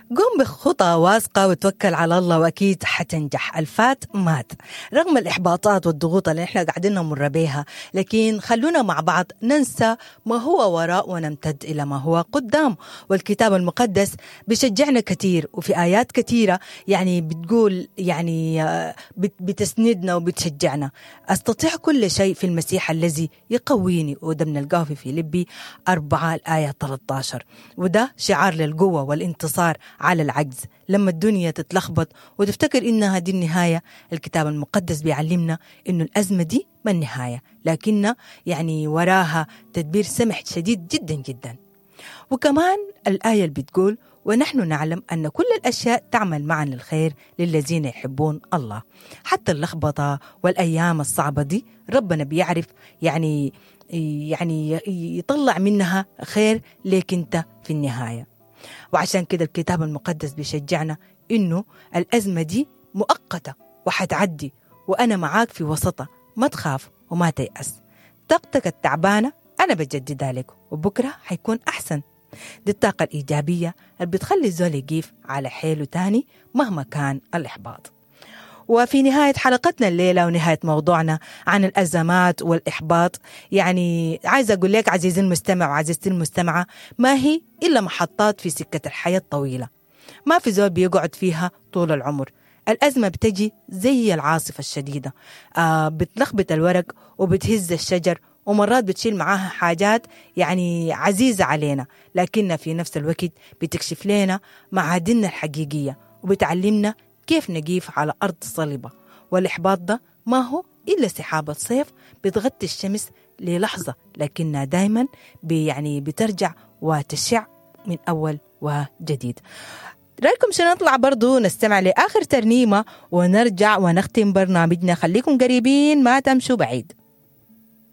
قم بخطى واثقة وتوكل على الله وأكيد حتنجح الفات مات رغم الإحباطات والضغوط اللي إحنا قاعدين نمر بها لكن خلونا مع بعض ننسى ما هو وراء ونمتد إلى ما هو قدام والكتاب المقدس بشجعنا كثير وفي آيات كثيرة يعني بتقول يعني آه، بت- بتسندنا وبتشجعنا أستطيع كل شيء في المسيح الذي يقويني وده بنلقاه في فيليبي أربعة الآية 13 وده شعار للقوة والانتصار على العجز لما الدنيا تتلخبط وتفتكر إنها دي النهاية الكتاب المقدس بيعلمنا إنه الأزمة دي ما النهاية لكن يعني وراها تدبير سمح شديد جدا جدا وكمان الآية اللي بتقول ونحن نعلم أن كل الأشياء تعمل معا للخير للذين يحبون الله حتى اللخبطة والأيام الصعبة دي ربنا بيعرف يعني يعني يطلع منها خير ليك انت في النهايه وعشان كده الكتاب المقدس بيشجعنا انه الازمه دي مؤقته وحتعدي وانا معاك في وسطها ما تخاف وما تيأس طاقتك التعبانه انا بجددها لك وبكره حيكون احسن دي الطاقه الايجابيه اللي بتخلي الزول يقيف على حيله تاني مهما كان الاحباط وفي نهاية حلقتنا الليلة ونهاية موضوعنا عن الأزمات والإحباط يعني عايزة أقول لك عزيزي المستمع وعزيزتي المستمعة ما هي إلا محطات في سكة الحياة الطويلة ما في زول بيقعد فيها طول العمر الأزمة بتجي زي العاصفة الشديدة آه بتلخبط الورق وبتهز الشجر ومرات بتشيل معاها حاجات يعني عزيزة علينا لكنها في نفس الوقت بتكشف لنا معادننا الحقيقية وبتعلمنا كيف نقيف على أرض صلبة والإحباط ده ما هو إلا سحابة صيف بتغطي الشمس للحظة لكنها دايما بي يعني بترجع وتشع من أول وجديد رايكم شنو نطلع برضو نستمع لآخر ترنيمة ونرجع ونختم برنامجنا خليكم قريبين ما تمشوا بعيد